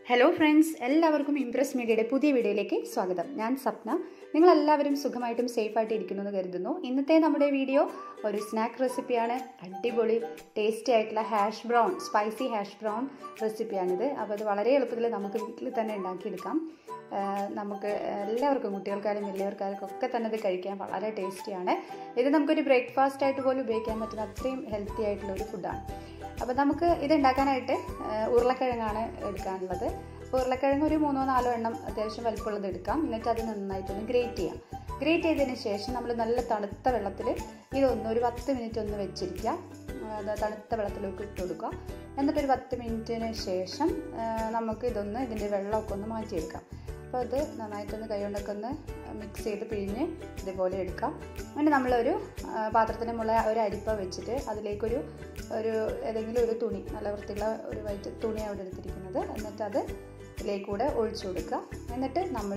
hello friends എല്ലാവർക്കും Impress മീഡിയയുടെ പുതിയ വീഡിയോയിലേക്ക് സ്വാഗതം ഞാൻ സപ്ന നിങ്ങളെല്ലാവരും സുഖമായിട്ടും സേഫായിട്ട് ഇരിക്കുന്നു എന്ന് കരുതുന്നു ഇന്നത്തെ നമ്മുടെ വീഡിയോ ഒരു സ്നാക്ക് റെസിപ്പിയാണ് അടിപൊളി ടേസ്റ്റി ആയിട്ടുള്ള hash brown spicy hash brown റെസിപ്പിയാണിത് അപ്പോൾ അത് വളരെ എളുപ്പത്തിൽ നമുക്ക് വീട്ടിൽ തന്നെ ഉണ്ടാക്കിയെടുക്കാം ആ, നമുക്ക് എല്ലാവർക്കും കുട്ടികൾക്കാരും വലിയവർക്കാർക്കും ഒക്കെ തന്നെ ഇത് കഴിക്കാൻ വളരെ ടേസ്റ്റിയാണ് ഇത് നമുക്കൊരു ബ്രേക്ക്ഫാസ്റ്റ് ആയിട്ട് പോലും ഉപയോഗിക്കാൻ പറ്റുന്ന അത്രയും ഹെൽത്തി ആയിട്ടുള്ള ഒരു ഫുഡാണ് അപ്പോൾ നമുക്ക് ഇത് ഉണ്ടാക്കാനായിട്ട് ആ, ഉരുളക്കിഴങ്ങാണ് എടുക്കാനുള്ളത് അപ്പോൾ ഉരുളക്കിഴങ്ങ് ഒരു മൂന്നോ നാലോ എണ്ണം അത്യാവശ്യം വലിപ്പമുള്ളത് എടുക്കാം എന്നിട്ട് അത് നന്നായിട്ടൊന്ന് ഗ്രേറ്റ് ചെയ്യാം ഗ്രേറ്റ് ചെയ്തതിന് ശേഷം നമ്മൾ നല്ല തണുത്ത വെള്ളത്തിൽ ഇതൊന്ന് ഒരു പത്ത് മിനിറ്റ് ഒന്ന് വെച്ചിരിക്കുക ആ, അത് തണുത്ത വെള്ളത്തിലേക്ക് ഇട്ട് കൊടുക്കുക എന്നിട്ടൊരു പത്ത് മിനിറ്റിന് ശേഷം ആ, നമുക്ക് ഇതൊന്ന് ഇതിൻ്റെ വെള്ളമൊക്കെ ഒന്ന് മാറ്റിയെടുക്കാം അപ്പോൾ അത് നന്നായിട്ടൊന്ന് കൈകൊണ്ടൊക്കെ ഒന്ന് മിക്സ് ചെയ്ത് പിഴിഞ്ഞ് ഇതുപോലെ എടുക്കാം അങ്ങനെ നമ്മളൊരു ആ, പാത്രത്തിന് മുള്ള ഒരു അരിപ്പ വെച്ചിട്ട് അതിലേക്കൊരു ഒരു ഏതെങ്കിലും ഒരു തുണി നല്ല വൃത്തിയുള്ള ഒരു വൈറ്റ് തുണി അവിടെ എടുത്തിരിക്കുന്നത് എന്നിട്ട് അത് ഇതിലേക്കൂടെ ഒഴിച്ചു കൊടുക്കുക എന്നിട്ട് നമ്മൾ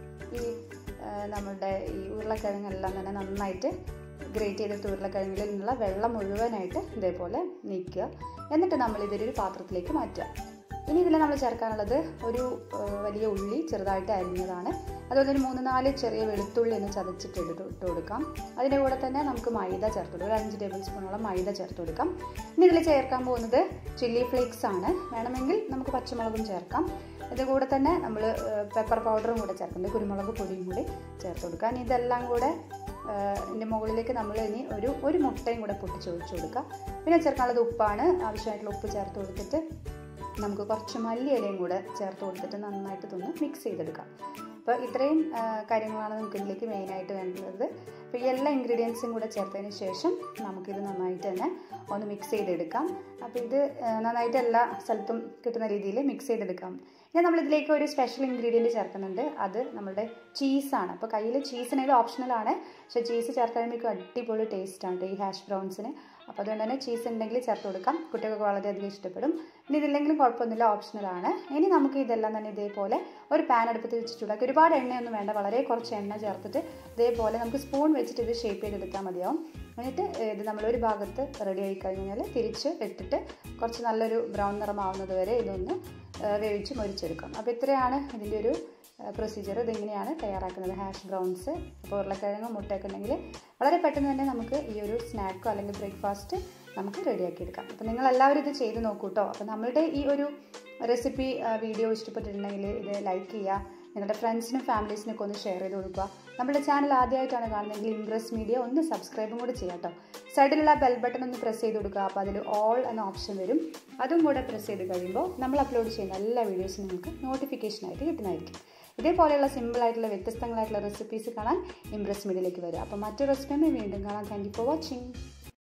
ഈ ആ, നമ്മളുടെ ഈ ഉരുളക്കിഴങ്ങെല്ലാം തന്നെ നന്നായിട്ട് ഗ്രേറ്റ് ചെയ്തെടുത്ത ഉരുളക്കിഴങ്ങിൽ നിന്നുള്ള വെള്ളം മുഴുവനായിട്ട് ഇതേപോലെ നീക്കുക എന്നിട്ട് നമ്മൾ ഇതൊരു പാത്രത്തിലേക്ക് മാറ്റുക ഇനി ഇതിൽ നമ്മൾ ചേർക്കാനുള്ളത് ഒരു ആ, വലിയ ഉള്ളി ചെറുതായിട്ട് അരിഞ്ഞതാണ് അതുപോലെ ഒരു മൂന്ന് നാല് ചെറിയ വെളുത്തുള്ളി ഒന്ന് ചതച്ചിട്ട് ഇട്ട് ഇട്ട് കൊടുക്കാം അതിൻ്റെ കൂടെ തന്നെ നമുക്ക് മൈദ ചേർത്ത് കൊടുക്കാം ഒരു അഞ്ച് ടേബിൾ സ്പൂണോളം മൈദ ചേർത്ത് കൊടുക്കാം ഇനി ഇതിൽ ചേർക്കാൻ പോകുന്നത് ചില്ലി ഫ്ലേക്സ് ആണ് വേണമെങ്കിൽ നമുക്ക് പച്ചമുളകും ചേർക്കാം ഇതിൻ്റെ കൂടെ തന്നെ നമ്മൾ പെപ്പർ പൗഡറും കൂടെ ചേർക്കുന്നുണ്ട് കുരുമുളക് പൊടിയും കൂടി ചേർത്ത് കൊടുക്കാം ഇനി ഇതെല്ലാം കൂടെ ഇതിൻ്റെ മുകളിലേക്ക് നമ്മൾ ഇനി ഒരു ഒരു മുട്ടയും കൂടെ പൊട്ടിച്ച് ഒഴിച്ച് കൊടുക്കുക പിന്നെ ചേർക്കാനുള്ളത് ഉപ്പാണ് ആവശ്യമായിട്ടുള്ള ഉപ്പ് ചേർത്ത് കൊടുത്തിട്ട് നമുക്ക് കുറച്ച് മല്ലിയിലയും കൂടെ ചേർത്ത് കൊടുത്തിട്ട് നന്നായിട്ട് ഇതൊന്ന് മിക്സ് ചെയ്തെടുക്കാം അപ്പോൾ ഇത്രയും ആ, കാര്യങ്ങളാണ് നമുക്ക് ഇതിലേക്ക് മെയിനായിട്ട് വേണ്ടത് അപ്പോൾ ഈ എല്ലാ ഇൻഗ്രീഡിയൻസും കൂടെ ചേർത്തതിന് ശേഷം നമുക്കിത് നന്നായിട്ട് തന്നെ ഒന്ന് മിക്സ് ചെയ്തെടുക്കാം അപ്പോൾ ഇത് ആ, നന്നായിട്ട് എല്ലാ സ്ഥലത്തും കിട്ടുന്ന രീതിയിൽ മിക്സ് ചെയ്തെടുക്കാം ഇനി നമ്മളിതിലേക്ക് ഒരു സ്പെഷ്യൽ ഇൻഗ്രീഡിയൻറ്റ് ചേർക്കുന്നുണ്ട് അത് നമ്മുടെ ചീസാണ് അപ്പോൾ കയ്യിൽ ചീസിനെങ്കിലും ഓപ്ഷണലാണ് പക്ഷേ ചീസ് ചേർക്കാനായിട്ട് അടിപൊളി ടേസ്റ്റാണ് ഈ ഹാഷ് ബ്രൗൺസിന് അപ്പോൾ അതുകൊണ്ട് തന്നെ ചീസ് ഉണ്ടെങ്കിൽ ചേർത്ത് കൊടുക്കാം കുട്ടികൾക്ക് വളരെയധികം ഇഷ്ടപ്പെടും ഇനി ഇതില്ലെങ്കിലും കുഴപ്പമൊന്നുമില്ല ഓപ്ഷണലാണ് ഇനി നമുക്ക് ഇതെല്ലാം തന്നെ ഇതേപോലെ ഒരു പാൻ അടുപ്പത്ത് വെച്ച് ചൂടാക്കി ഒരുപാട് എണ്ണയൊന്നും വേണ്ട വളരെ കുറച്ച് എണ്ണ ചേർത്തിട്ട് ഇതേപോലെ നമുക്ക് സ്പൂൺ വെച്ചിട്ട് ഇത് ഷേപ്പ് ചെയ്തെടുത്താൽ മതിയാവും എന്നിട്ട് ഇത് നമ്മളൊരു ഭാഗത്ത് റെഡി ആയി കഴിഞ്ഞാൽ തിരിച്ച് ഇട്ടിട്ട് കുറച്ച് നല്ലൊരു ബ്രൗൺ നിറമാവുന്നത് വരെ ഇതൊന്ന് ആ, വേവിച്ച് മൊരിച്ചെടുക്കാം അപ്പോൾ ഇത്രയാണ് ഇതിൻ്റെ ഒരു പ്രൊസീജിയർ ഇതിങ്ങനെയാണ് തയ്യാറാക്കുന്നത് ഹാഷ് ബ്രൗൺസ് അപ്പോൾ ഉരുളക്കിഴങ്ങ് മുട്ടയൊക്കെ ഉണ്ടെങ്കിൽ വളരെ പെട്ടെന്ന് തന്നെ നമുക്ക് ഈ ഒരു സ്നാക്കോ അല്ലെങ്കിൽ ബ്രേക്ക്ഫാസ്റ്റ് നമുക്ക് റെഡിയാക്കി എടുക്കാം അപ്പോൾ നിങ്ങൾ എല്ലാവരും ഇത് ചെയ്ത് നോക്കൂ കേട്ടോ അപ്പോൾ നമ്മളുടെ ഈ ഒരു റെസിപ്പി വീഡിയോ ഇഷ്ടപ്പെട്ടിട്ടുണ്ടെങ്കിൽ ഇത് ലൈക്ക് ചെയ്യുക നിങ്ങളുടെ ഫ്രണ്ട്സിനും ഫാമിലീസിനൊക്കെ ഒന്ന് ഷെയർ ചെയ്ത് കൊടുക്കുക നമ്മുടെ ചാനൽ ആദ്യമായിട്ടാണ് കാണുന്നതെങ്കിൽ ഇംപ്രസ് മീഡിയ ഒന്ന് സബ്സ്ക്രൈബും കൂടി ചെയ്യാം കേട്ടോ സൈഡിലുള്ള ബെൽ ബട്ടൺ ഒന്ന് പ്രസ് ചെയ്ത് കൊടുക്കുക അപ്പോൾ അതിൽ ഓൾ എന്ന ഓപ്ഷൻ വരും അതും കൂടെ പ്രസ് ചെയ്ത് കഴിയുമ്പോൾ നമ്മൾ അപ്ലോഡ് ചെയ്യുന്ന എല്ലാ വീഡിയോസും നിങ്ങൾക്ക് നോട്ടിഫിക്കേഷനായിട്ട് കിട്ടുന്നതായിരിക്കും ഇതേപോലെയുള്ള സിമ്പിളായിട്ടുള്ള വ്യത്യസ്തങ്ങളായിട്ടുള്ള റെസിപ്പീസ് കാണാൻ ഇംപ്രസ് മീഡിയയിലേക്ക് വരിക അപ്പോൾ മറ്റൊരു റെസിപ്പിയുമായി വീണ്ടും കാണാം താങ്ക് യു ഫോർ വാച്ചിങ്